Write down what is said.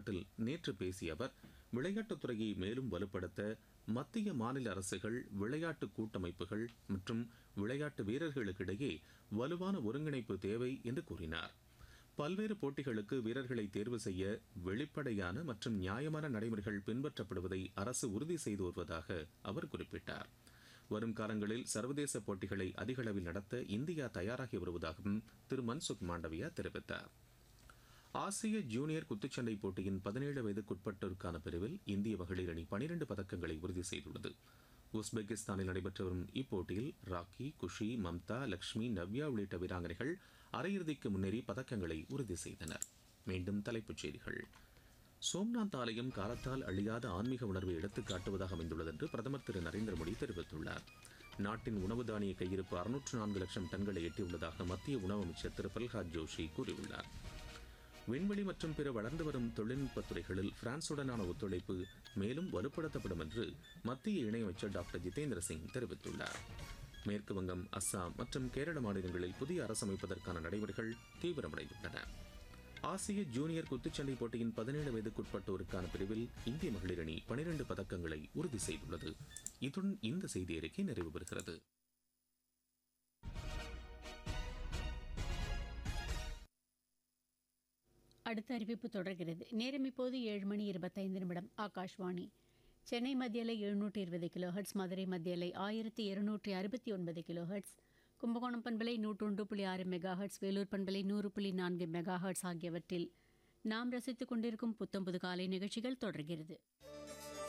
மாநாட்டில் நேற்று பேசிய அவர் விளையாட்டுத் துறையை மேலும் வலுப்படுத்த மத்திய மாநில அரசுகள் விளையாட்டு கூட்டமைப்புகள் மற்றும் விளையாட்டு வீரர்களுக்கிடையே வலுவான ஒருங்கிணைப்பு தேவை என்று கூறினார் பல்வேறு போட்டிகளுக்கு வீரர்களை தேர்வு செய்ய வெளிப்படையான மற்றும் நியாயமான நடைமுறைகள் பின்பற்றப்படுவதை அரசு உறுதி செய்து வருவதாக அவர் குறிப்பிட்டார் வரும் காலங்களில் சர்வதேச போட்டிகளை அதிக அளவில் நடத்த இந்தியா தயாராகி வருவதாகவும் திரு மன்சுக் மாண்டவியா தெரிவித்தார் ஆசிய ஜூனியர் குத்துச்சண்டை போட்டியின் பதினேழு வயதுக்குட்பட்டோருக்கான பிரிவில் இந்திய மகளிர் அணி பனிரெண்டு பதக்கங்களை உறுதி செய்துள்ளது உஸ்பெகிஸ்தானில் நடைபெற்று வரும் இப்போட்டியில் ராக்கி குஷி மம்தா லக்ஷ்மி நவ்யா உள்ளிட்ட வீராங்கனைகள் அரையிறுதிக்கு முன்னேறி பதக்கங்களை உறுதி செய்தனர் மீண்டும் தலைப்புச் செய்திகள் சோம்நாத் ஆலயம் காலத்தால் அழியாத ஆன்மீக உணர்வை எடுத்துக் காட்டுவதாக அமைந்துள்ளது என்று பிரதமர் திரு நரேந்திர மோடி தெரிவித்துள்ளார் நாட்டின் உணவு தானிய கையிருப்பு அறுநூற்று நான்கு லட்சம் டன்களை எட்டியுள்ளதாக மத்திய உணவு அமைச்சர் திரு பிரல்ஹாத் ஜோஷி கூறியுள்ளார் விண்வெளி மற்றும் பிற வளர்ந்து வரும் தொழில்நுட்பத் துறைகளில் பிரான்சுடனான ஒத்துழைப்பு மேலும் வலுப்படுத்தப்படும் என்று மத்திய இணையமைச்சர் டாக்டர் ஜிதேந்திர சிங் தெரிவித்துள்ளார் மேற்கு வங்கம் அஸ்ஸாம் மற்றும் கேரள மாநிலங்களில் புதிய அரசு அமைப்பதற்கான நடைமுறைகள் தீவிரமடைந்துள்ளன ஆசிய ஜூனியர் குத்துச்சண்டை போட்டியின் பதினேழு வயதுக்குட்பட்டோருக்கான பிரிவில் இந்திய மகளிர் அணி பனிரெண்டு பதக்கங்களை உறுதி செய்துள்ளது இத்துடன் இந்த செய்தி அறிக்கை நிறைவு பெறுகிறது அடுத்த அறிவிப்பு தொடர்கிறது நேரம் இப்போது ஏழு மணி இருபத்தைந்து நிமிடம் ஆகாஷ்வாணி சென்னை மத்தியலை எழுநூற்றி இருபது கிலோஹெட்ஸ் மதுரை மத்தியலை ஆயிரத்தி இருநூற்றி அறுபத்தி ஒன்பது கிலோஹெட்ஸ் கும்பகோணம் பண்பலை நூற்றொன்று புள்ளி ஆறு மெகாஹெட்ஸ் வேலூர் பண்பலை நூறு புள்ளி நான்கு மெகாஹெட்ஸ் ஆகியவற்றில் நாம் ரசித்துக் கொண்டிருக்கும் புத்தம்புது காலை நிகழ்ச்சிகள் தொடர்கிறது